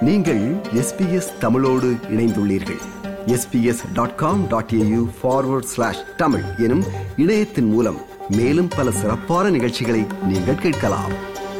நீங்கள் எஸ்பிஎஸ் தமிழோடு இணைந்துள்ளீர்கள் SBS dot com dot AU forward slash Tamil எனும் இணையத்தின் மூலம் மேலும் பல சிறப்பான நிகழ்ச்சிகளை நீங்கள் கேட்கலாம்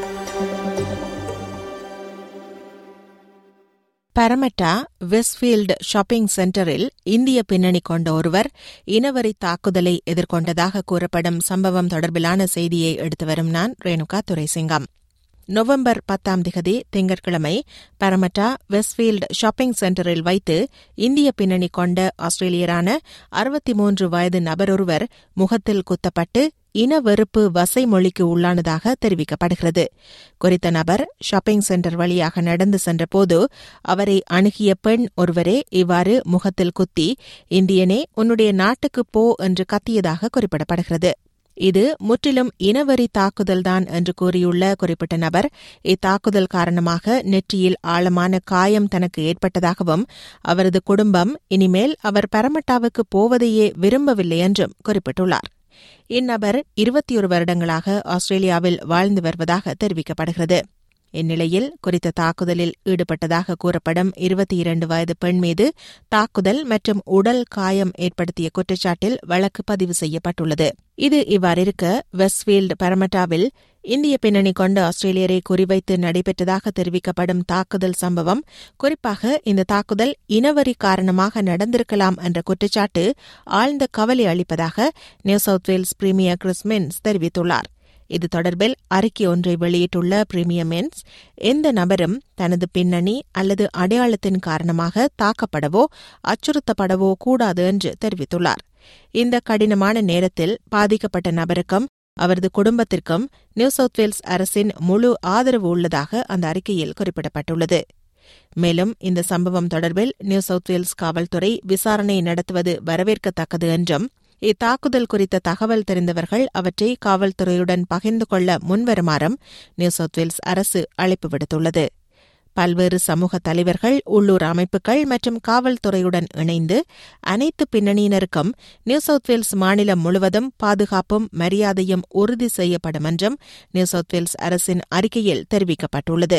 பரமட்டா வெஸ்ட்ஃபீல்டு ஷாப்பிங் சென்டரில் இந்திய பின்னணி கொண்ட ஒருவர் இனவரி தாக்குதலை எதிர்கொண்டதாக கூறப்படும் சம்பவம் தொடர்பிலான செய்தியை எடுத்து வரும் நான் ரேணுகா துரைசிங்கம் நவம்பர் பத்தாம் திகதி திங்கட்கிழமை பரமட்டா வெஸ்ட்ஃபீல்டு ஷாப்பிங் சென்டரில் வைத்து இந்திய பின்னணி கொண்ட ஆஸ்திரேலியரான அறுபத்தி மூன்று வயது நபரொருவர் முகத்தில் குத்தப்பட்டு இன வெறுப்பு வசை மொழிக்கு உள்ளானதாக தெரிவிக்கப்படுகிறது குறித்த நபர் ஷாப்பிங் சென்டர் வழியாக நடந்து சென்றபோது அவரை அணுகிய பெண் ஒருவரே இவ்வாறு முகத்தில் குத்தி இந்தியனே உன்னுடைய நாட்டுக்கு போ என்று கத்தியதாக குறிப்பிடப்படுகிறது இது முற்றிலும் இனவரி தாக்குதல்தான் என்று கூறியுள்ள குறிப்பிட்ட நபர் இத்தாக்குதல் காரணமாக நெற்றியில் ஆழமான காயம் தனக்கு ஏற்பட்டதாகவும் அவரது குடும்பம் இனிமேல் அவர் பரமட்டாவுக்கு போவதையே விரும்பவில்லை என்றும் குறிப்பிட்டுள்ளார் இந்நபர் இருபத்தியொரு வருடங்களாக ஆஸ்திரேலியாவில் வாழ்ந்து வருவதாக தெரிவிக்கப்படுகிறது இந்நிலையில் குறித்த தாக்குதலில் ஈடுபட்டதாக கூறப்படும் இருபத்தி இரண்டு வயது பெண் மீது தாக்குதல் மற்றும் உடல் காயம் ஏற்படுத்திய குற்றச்சாட்டில் வழக்கு பதிவு செய்யப்பட்டுள்ளது இது இவ்வாறிருக்க வெஸ்ட்ஃபீல்டு பரமட்டாவில் இந்திய பின்னணி கொண்ட ஆஸ்திரேலியரை குறிவைத்து நடைபெற்றதாக தெரிவிக்கப்படும் தாக்குதல் சம்பவம் குறிப்பாக இந்த தாக்குதல் இனவரி காரணமாக நடந்திருக்கலாம் என்ற குற்றச்சாட்டு ஆழ்ந்த கவலை அளிப்பதாக New South Wales premier Chris Minns தெரிவித்துள்ளார் இது தொடர்பில் அறிக்கை ஒன்றை வெளியிட்டுள்ள பிரீமியர் மென்ஸ் எந்த நபரும் தனது பின்னணி அல்லது அடையாளத்தின் காரணமாக தாக்கப்படவோ அச்சுறுத்தப்படவோ கூடாது என்று தெரிவித்துள்ளார் இந்த கடினமான நேரத்தில் பாதிக்கப்பட்ட நபருக்கும் அவரது குடும்பத்திற்கும் நியூ சவுத் வேல்ஸ் அரசின் முழு ஆதரவு உள்ளதாக அந்த அறிக்கையில் குறிப்பிடப்பட்டுள்ளது மேலும் இந்த சம்பவம் தொடர்பில் நியூ சவுத் வேல்ஸ் காவல்துறை விசாரணை நடத்துவது வரவேற்கத்தக்கது என்றும் இத்தாக்குதல் குறித்த தகவல் தெரிந்தவர்கள் அவற்றை காவல்துறையுடன் பகிர்ந்து கொள்ள முன்வருமாறும் நியூ சவுத் வேல்ஸ் அரசு அழைப்பு விடுத்துள்ளது பல்வேறு சமூக தலைவர்கள் உள்ளூர் அமைப்புகள் மற்றும் காவல்துறையுடன் இணைந்து அனைத்து பின்னணியினருக்கும் நியூ சவுத் வேல்ஸ் மாநிலம் முழுவதும் பாதுகாப்பும் மரியாதையும் உறுதி செய்யப்படும் என்றும் நியூ சவுத் வேல்ஸ் அரசின் அறிக்கையில் தெரிவிக்கப்பட்டுள்ளது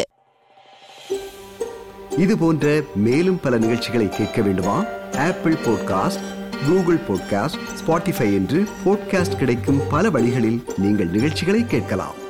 இதுபோன்ற மேலும் பல நிகழ்ச்சிகளை கேட்க வேண்டுமா Apple podcast Google podcast Spotify என்று பாட்காஸ்ட் கிடைக்கும் பல வழிகளில் நீங்கள் நிகழ்ச்சிகளை கேட்கலாம்